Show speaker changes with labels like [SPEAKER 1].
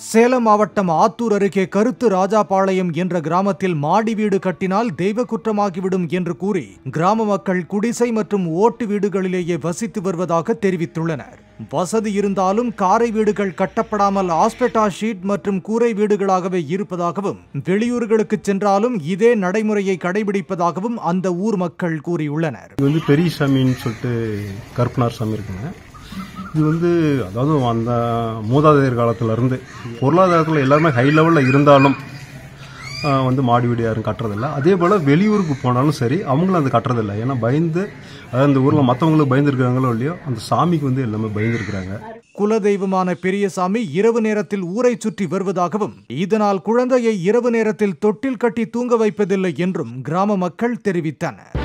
[SPEAKER 1] சேலம் மாவட்டம் ஆத்தூர் அருகே கருத்து ராஜாபாளையம் என்ற கிராமத்தில் மாடி வீடு கட்டினால் தெய்வ குற்றமாகிவிடும் என்று கூறி கிராம மக்கள் குடிசை மற்றும் ஓட்டு வீடுகளிலேயே வசித்து வருவதாக தெரிவித்துள்ளனர் வசதி இருந்தாலும் காரை வீடுகள் கட்டப்படாமல் ஆஸ்பெட்டா ஷீட் மற்றும் கூரை வீடுகளாகவே இருப்பதாகவும் வெளியூர்களுக்கு சென்றாலும் இதே நடைமுறையை கடைபிடிப்பதாகவும் அந்த ஊர் மக்கள் கூறியுள்ளனர்
[SPEAKER 2] இது வந்து பெரிய சாமின்னு சொல்லிட்டு கருப்பனார் சாமி இருக்குங்க இது வந்து அதாவது அந்த மூதாதையர் காலத்துல இருந்து பொருளாதாரத்தில் எல்லாருமே ஹை லெவலில் இருந்தாலும் ஆஹ், வந்து மாடி வீடு யாரும் கட்டுறதில்ல அதே போல் வெளியூருக்கு போனாலும் சரி அவங்களும் அது கட்டுறதில்ல ஏன்னா பயந்து அதாவது அந்த ஊரில் மற்றவங்களுக்கு பயந்துருக்காங்களோ இல்லையோ அந்த சாமிக்கு வந்து எல்லாமே பயந்துருக்குறாங்க
[SPEAKER 1] குலதெய்வமான பெரியசாமி இரவு நேரத்தில் ஊரை சுற்றி வருவதாகவும் இதனால் குழந்தையை இரவு நேரத்தில் தொட்டில் கட்டி தூங்க வைப்பதில்லை என்றும் கிராம மக்கள் தெரிவித்தனர்